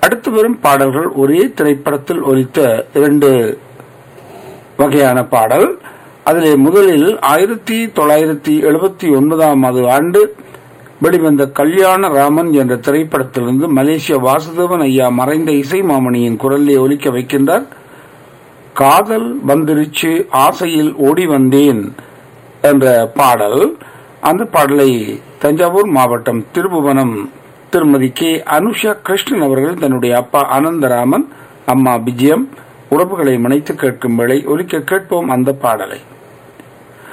அடுத்து வரும் பாடல்கள் ஒரே திரைப்படத்தில் ஒலித்த இரண்டு வகையான பாடல் அதிலே முதலில் ஆயிரத்தி தொள்ளாயிரத்தி எழுபத்தி ஒன்பதாம் ஆண்டு வெளிவந்த கல்யாண ராமன் என்ற திரைப்படத்திலிருந்து மலேசிய வாசுதேவன் ஐயா மறைந்த இசை மாமணியின் குரலை ஒலிக்க வைக்கின்றார் காதல் வந்திருச்சு ஆசையில் ஓடி வந்தேன் என்ற பாடல் அந்த பாடலை தஞ்சாவூர் மாவட்டம் திருபுவனம் திருமதி கே அனுஷா கிருஷ்ணன் அவர்கள் தன்னுடைய அப்பா அனந்தராமன் அம்மா விஜயம் உறவுகளை மனைத்து கேட்கும் வேளை ஒலிக்க கேட்போம் அந்த பாடலை